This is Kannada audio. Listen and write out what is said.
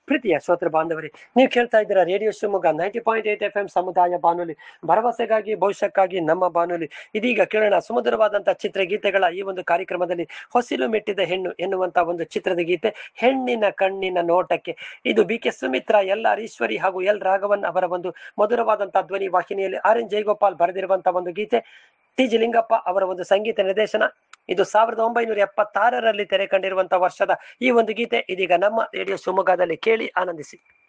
ಪ್ರೀತಿಯ ಶ್ರೋತೃ ಬಾಂಧವರೇ ನೀವು ಕೇಳ್ತಾ ಇದ್ದೀರಾ radio Shivamogga ninety point eight F M ಸಮುದಾಯ ಬಾನುಲಿ ಭರವಸೆಗಾಗಿ ಭವಿಷ್ಯಕ್ಕಾಗಿ ನಮ್ಮ ಬಾನುಲಿ ಇದೀಗ ಕೇಳೋಣ ಸುಮಧುರವಾದಂತಹ ಚಿತ್ರಗೀತೆಗಳ ಈ ಒಂದು ಕಾರ್ಯಕ್ರಮದಲ್ಲಿ ಹೊಸಿಲು ಮೆಟ್ಟಿದ ಹೆಣ್ಣು ಎನ್ನುವಂತ ಒಂದು ಚಿತ್ರದ ಗೀತೆ ಹೆಣ್ಣಿನ ಕಣ್ಣಿನ ನೋಟಕ್ಕೆ ಇದು B K Sumitra L R Eshwari ಹಾಗೂ ಎಲ್ ರಾಘವನ್ ಅವರ ಒಂದು ಮಧುರವಾದಂತಹ ಧ್ವನಿ ವಾಹಿನಿಯಲ್ಲಿ ಆರ್ ಎನ್ ಜಯಗೋಪಾಲ್ ಬರೆದಿರುವಂತಹ ಒಂದು ಗೀತೆ ಟಿ ಜಿ ಲಿಂಗಪ್ಪ ಅವರ ಒಂದು ಸಂಗೀತ ನಿರ್ದೇಶನ ಇದು ಸಾವಿರದ ಒಂಬೈನೂರ ಎಪ್ಪತ್ತಾರರಲ್ಲಿ ತೆರೆ ಕಂಡಿರುವಂತಹ ವರ್ಷದ ಈ ಒಂದು ಗೀತೆ ಇದೀಗ ನಮ್ಮ ರೇಡಿಯೋ ಶಿವಮೊಗ್ಗದಲ್ಲಿ ಕೇಳಿ ಆನಂದಿಸಿ